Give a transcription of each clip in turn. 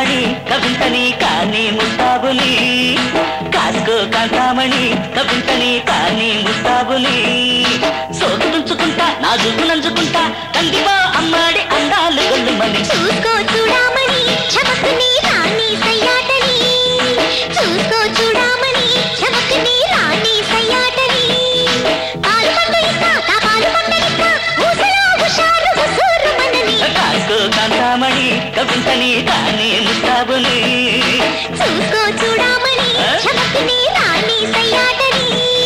కాంతామణి కవింతని కానీ ముస్తాబుని కాసుకో కాంతామణి కవింతని కానీ ముస్తాబుని సోకు తుంచుకుంటా నా జుట్టు నంచుకుంటా కందిపో అమ్మాడి అందాలు గొల్లుమని చూసుకో చూడామణి చమకుని రాణి సయ్యాటని చూసుకో చూడామణి చమకుని రాణి సయ్యాటని పాలు పండులిస్తా కా పాలు పండులిస్తా ఊసలో హుషారు హుసూరు మనని కాసుకో కాంతామణి కవింతని కానీ ముస్తాబుని చూసుకో చూడామణి చమకుని రాణి సయ్యాటని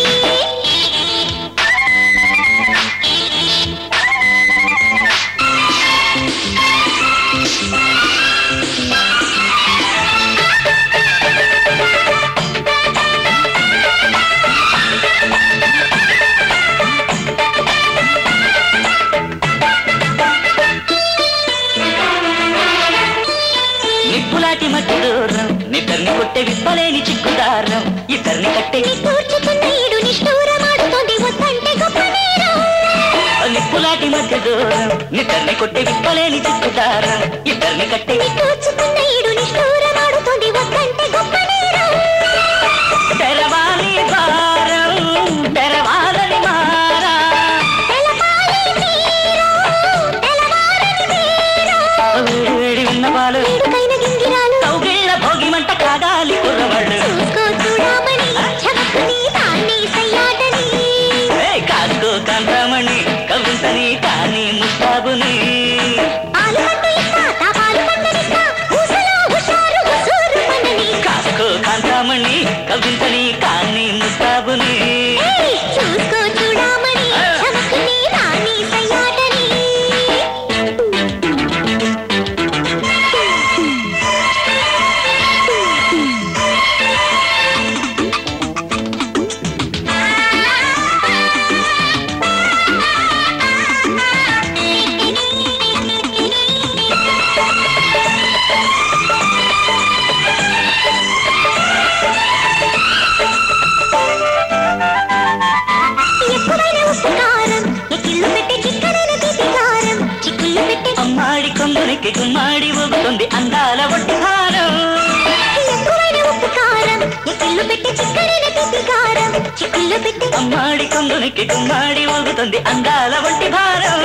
నిప్పులాటి మట్టి దూరం నిద్దరిని కొట్టే విప్పలేని చిక్కుదారం ఇద్దరిని కట్టే నిట్టూర్చుతున్న ఈడు నిష్ఠూరమాడుతోంది వద్దంటే గొప్ప నేరం నిప్పులాటి మధ్య దూరం నిద్దరిని కొట్టే విప్పలేని చిక్కుదారం ఇద్దరిని కట్టే నిట్టూర్చుతున్న ఈడు నిష్ఠూరమాడుతోంది వద్దంటే గొప్ప నేరం తెరవాలి భారం తెరవాలని మారా తెలపాలి తీరం, తెలవారని తీరం. వేడి వేడి విన్నపాలు వేడుకైన గింగిరాలు కౌగిళ్ళ భోగిమంట కాగాలి కుర్రవాళ్ళు చూసుకో చూడామణి చమకుని తాన్ని సయ్యాటని ఏ కాసుకో కాంతామణి కవితని కానీ ముస్తాబుని పాలు పండులిస్తా తా పాలు పండులిస్తా ఊసలో హుషారు హుసూరు మనని కాసుకో కాంతామణి కవితని కానీ ముస్తాబుని ఏయ్, చూసుకో చూడామణి చమకుని రాణి సయ్యాటని ఎక్కువైన ఉప్పు కారం ఎక్కిళ్ళు పెట్టే చిక్కనైన తీపి కారం చిక్కుళ్ళు పెట్టే అమ్మాడి కొంగునికి గుమ్మాడి ఊగుతుంది అందాల ఒట్టి హారం ఎక్కువైన ఉప్పు కారం ఎక్కిళ్ళు పెట్టే చిక్కనైన తీపి కారం చిక్కుళ్ళు పెట్టే అమ్మాడి కొంగునికి గుమ్మాడి ఊగుతుంది అందాల ఒట్టి భారం